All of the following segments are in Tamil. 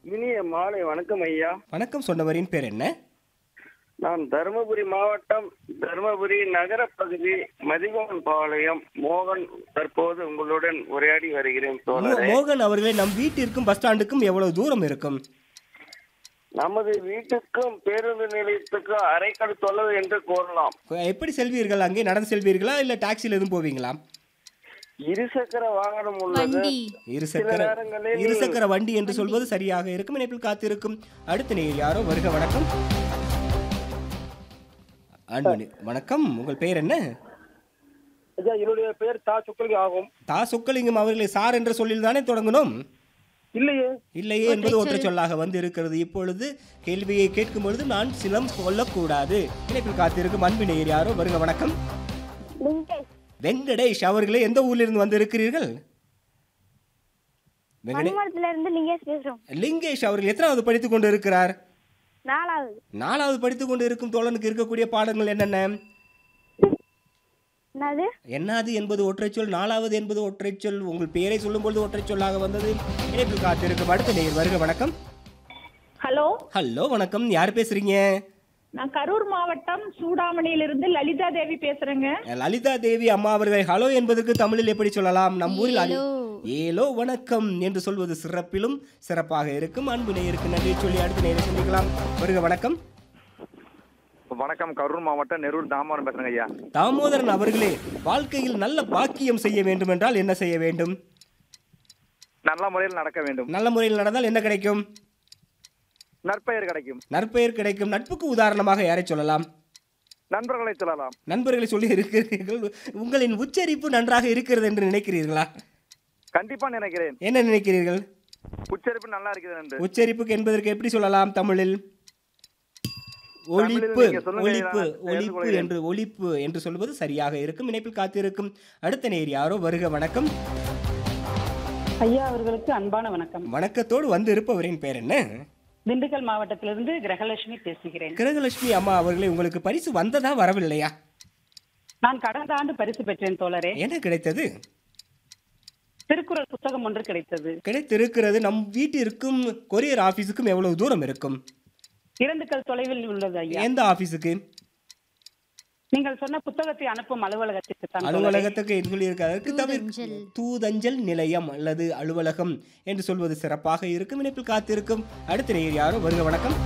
இனிய மாலை வணக்கம் ஐயா வணக்கம் சொன்னவரின் பேர் என்ன நான் தருமபுரி மாவட்டம் தருமபுரி நகர பகுதி மதிகோன் பாளையம் மோகன் தற்போது உங்களுடன் உரையாடி வருகிறேன் மோ- தோழரே மோகன் அவர்களே நம் வீட்டிற்கும் பஸ் ஸ்டாண்டுக்கும் எவ்வளவு தூரம் இருக்கும் நமது வீட்டுக்கும் பேருந்து நிலையத்துக்கும் அரைக்கல் தொலைவு என்று கூறலாம் எப்படி செல்வீர்கள் அங்கே நடந்து செல்வீர்களா இல்ல டாக்ஸில எதுவும் போவீங்களா இருசக்கர வாகனம் உள்ளது வண்டி இருசக்கர நேரங்களில் இருசக்கர வண்டி என்று சொல்வது சரியாக இருக்கும் இணைப்பில் காத்திருக்கும் அடுத்த நேர் யாரோ வருக வணக்கம் அன்பு வணக்கம் உங்கள் பெயர் என்ன ஐயா என்னுடைய பேர் தா சுக்கலி ஆகும் தா சொக்கலிங்கம் அவர்களை சார் என்ற சொல்லில் தானே தொடங்கணும் இல்லையே இல்லையே என்பது ஒற்றை சொல்லாக வந்து இருக்கிறது இப்பொழுது கேள்வியை கேட்கும் பொழுது நான் சிலம் சொல்லக்கூடாது இணைப்பில் காத்திருக்கும் அன்பு நேர் யாரோ வருக வணக்கம் வெங்கடேஷ் அவர்களே எந்த ஊரிலிருந்து வந்து இருக்கிறீர்கள் வெங்கடே மண்மரத்துல இருந்து லிங்கேஷ் பேசுறோம் லிங்கேஷ் அவர்கள் எத்தனாவது படித்துக் கொண்டு இருக்கிறார் நாலாவது நாலாவது படித்துக் கொண்டு இருக்கும் தோழனுக்கு இருக்கக்கூடிய பாடங்கள் என்னென்ன என்னது என்னாது என்பது ஒற்றைச்சொல் நாலாவது என்பது ஒற்றைச்சொல் உங்கள் பெயரை சொல்லும்பொழுது ஒற்றைச் சொல்லாக வந்தது இணைப்பில் காத்திருக்கும் அடுத்த நேர் வருக வணக்கம் ஹலோ ஹலோ வணக்கம் யார் பேசுறீங்க நான் கரூர் மாவட்டம் சூடாமணியிலிருந்து லலிதா தேவி பேசுறேங்க லலிதா தேவி அம்மா அவர்கள் ஹலோ என்பதற்கு தமிழில் எப்படி சொல்லலாம் நம் ஊரில் அலி- ஏலோ வணக்கம் என்று சொல்வது சிறப்பிலும் சிறப்பாக இருக்கும் அன்பு நேயருக்கு நன்றி சொல்லி அடுத்த நேரை சந்திக்கலாம் வருக வணக்கம் வணக்கம் கரூர் மாவட்டம் நெரூர் தாமரம் பேசுறேங்க ஐயா தாமோதரன் அவர்களே வாழ்க்கையில் நல்ல பாக்கியம் செய்ய வேண்டும் என்றால் என்ன செய்ய வேண்டும் நல்ல முறையில் நடக்க வேண்டும் நல்ல முறையில் நடந்தால் என்ன கிடைக்கும் நற்பெயர் கிடைக்கும் நற்பெயர் கிடைக்கும் நட்புக்கு உதாரணமாக யாரை சொல்லலாம் நண்பர்களை சொல்லலாம் நண்பர்களை சொல்லி இருக்கிறீர்கள் உங்களின் உச்சரிப்பு நன்றாக இருக்கிறது என்று நினைக்கிறீர்களா கண்டிப்பா நினைக்கிறேன் என்ன நினைக்கிறீர்கள் உச்சரிப்பு நல்லா இருக்குது என்று உச்சரிப்புக்கு என்பதற்கு எப்படி சொல்லலாம் தமிழில் ஒழிப்பு நீங்க சொல்லுங்க, ஒழிப்பு நான் தெரிந்து ஒழிப்பு கொள்கிறேன். என்று ஒழிப்பு என்று சொல்வது சரியாக இருக்கும் இணைப்பில் காத்திருக்கும் அடுத்த நேர் யாரோ வருக வணக்கம் ஐயா அவர்களுக்கு அன்பான வணக்கம் வணக்கத்தோடு வந்து இருப்பவரின் பேர் என்ன திண்டுக்கல் மாவட்டத்திலிருந்து கிரகலட்சுமி பேசுகிறேன் கிரகலட்சுமி அம்மா அவர்களே உங்களுக்கு பரிசு வந்ததா வரவில்லையா நான் கடந்த ஆண்டு பரிசு பெற்றேன் தோழரே என்ன கிடைத்தது திருக்குறள் புத்தகம் ஒன்று கிடைத்தது கிடைத்திருக்கிறது நம் வீட்டிற்கும் கொரியர் ஆபீஸுக்கும் எவ்வளவு தூரம் இருக்கும் இரண்டுக்கல் தொலைவில் உள்ளது ஐயா எந்த ஆபீஸுக்கு நீங்கள் சொன்ன புத்தகத்தை அனுப்பும் அலுவலகத்திற்கு தான் தோழரே. அலுவலகத்துக்கு என்று சொல்லியிருக்காரு அதற்கு தவிர தூதஞ்சல். தூதஞ்சல் நிலையம் அல்லது அலுவலகம் என்று சொல்வது சிறப்பாக இருக்கும் இணைப்பில் காத்திருக்கும் அடுத்த நேயர் யாரோ வருக வணக்கம்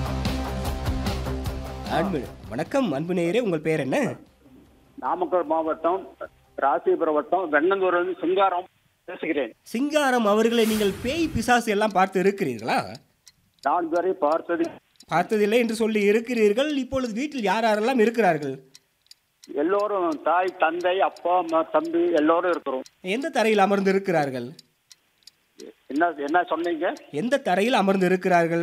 அன்பு வணக்கம் அன்பு நேயரே உங்கள் பெயர் என்ன நாமக்கல் மாவட்டம் ராசிபுரம் வட்டம் வெண்ணந்தூரிலிருந்து சிங்காரம் பேசுகிறேன் சிங்காரம் அவர்களை நீங்கள் பேய் பிசாசு எல்லாம் பார்த்து இருக்கிறீர்களா நான் இதுவரை பார்த்தது பார்த்ததில்லை என்று சொல்லி இருக்கிறீர்கள் இப்பொழுது வீட்டில் யார் யாரெல்லாம் இருக்கிறார்கள் எல்லோரும் தாய் தந்தை அப்பா அம்மா தம்பி எல்லோரும் இருக்கிறோம் எந்த தரையில் அமர்ந்து இருக்கிறார்கள் என்ன என்ன சொன்னீங்க எந்த தரையில் அமர்ந்து இருக்கிறார்கள்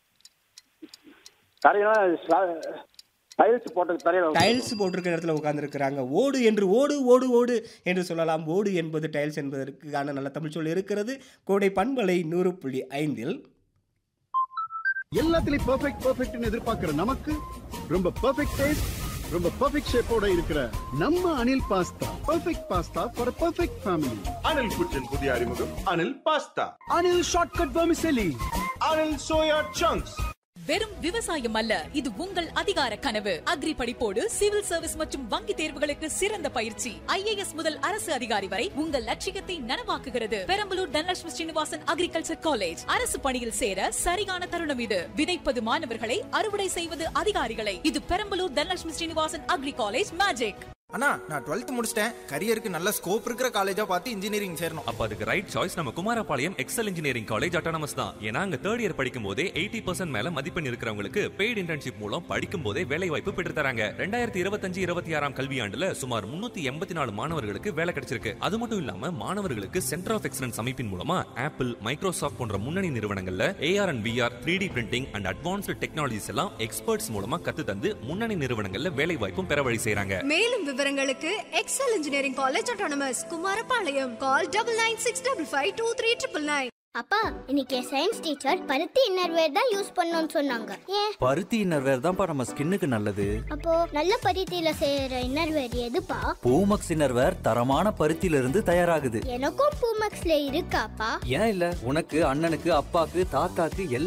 தரையெல்லாம் டைல்ஸ் போட்ட தரையில டைல்ஸ் போட்டிருக்கிற இடத்துல உட்கார்ந்து இருக்கிறாங்க ஓடு என்று ஓடு ஓடு ஓடு என்று சொல்லலாம் ஓடு என்பது டைல்ஸ் என்பதற்கான நல்ல தமிழ் சொல் இருக்கிறது கோடை பண்பலை நூறு புள்ளி ஐந்தில் எல்லாத்துலயும் பெர்ஃபெக்ட் பெர்ஃபெக்ட்னு எதிர்பார்க்கிற நமக்கு ரொம்ப பெர்ஃபெக்ட் டேஸ்ட் ரொம்ப பெர்ஃபெக்ட் ஷேப்போட இருக்கிற நம்ம Anil pasta perfect pasta for perfect family Anil kitchen புதிய அறிமுகம் Anil pasta Anil shortcut vermicelli Anil soya chunks வெறும் விவசாயம் அல்ல இது உங்கள் அதிகார கனவு அக்ரி படிப்போடு சிவில் சர்வீஸ் மற்றும் வங்கி தேர்வுகளுக்கு சிறந்த பயிற்சி ஐஏஎஸ் முதல் அரசு அதிகாரி வரை உங்கள் லட்சியத்தை நனவாக்குகிறது பெரம்பலூர் தனலட்சுமி ஸ்ரீனிவாசன் அக்ரிகல்ச்சர் காலேஜ் அரசு பணியில் சேர சரியான தருணம் இது விதைப்பது மாணவர்களை அறுவடை செய்வது அதிகாரிகளை இது Perambalur Dhanalakshmi Srinivasan agri college magic அண்ணா நான் டுவெல்த் முடிச்சிட்டேன் கரியருக்கு நல்ல ஸ்கோப் இருக்கிற காலேஜா பார்த்து இன்ஜினியரிங் சேரணும் அப்ப அதுக்கு ரைட் சாய்ஸ் நம்ம Kumarapalayam Excel engineering college autonomous தான் ஏன்னா அங்க தேர்ட் இயர் படிக்கும் போதே எயிட்டி பர்சன்ட் மேல மதிப்பெண் இருக்கிறவங்களுக்கு பெய்டு இன்டர்ன்ஷிப் மூலம் படிக்கும் போதே வேலை வாய்ப்பு பெற்று தராங்க ரெண்டாயிரத்தி இருபத்தஞ்சு இருபத்தி ஆறாம் கல்வியாண்டுல சுமார் முன்னூத்தி எண்பத்தி நாலு மாணவர்களுக்கு வேலை கிடைச்சிருக்கு அது மட்டும் இல்லாம மாணவர்களுக்கு சென்டர் ஆஃப் எக்ஸலன்ஸ் அமைப்பின் மூலமா ஆப்பிள் மைக்ரோசாஃப்ட் போன்ற முன்னணி நிறுவனங்கள்ல AR and VR three D printing and advanced technologies எல்லாம் எக்ஸ்பர்ட்ஸ் மூலமா கத்து தந்து முன்னணி நிறுவனங்கள்ல வேலை வாய்ப்பும் பெற வழி செய்றாங்க மேலும் விவரங்களுக்கு Excel engineering college autonomous Kumarapalayam call double nine six double five two three triple nine அப்பா இன்னைக்கு சயின்ஸ் டீச்சர் பருத்தி இன்னர்வேர் தான் யூஸ் பண்ணணும்னு சொன்னாங்க ஏன் பருத்தி இன்னர்வேர் தான்ப்பா நம்ம ஸ்கின்னுக்கு நல்லது அப்போ நல்ல பருத்தியில செய்யற இன்னர்வேர் எதுப்பா பூமக்ஸ் இன்னர்வேர் தரமான பருத்தியில இருந்து தயாராகுது எனக்கும் பூமக்ஸ்ல இருக்காப்பா ஏன் இல்ல உனக்கு அண்ணனுக்கு அப்பாக்கு தாத்தாக்கு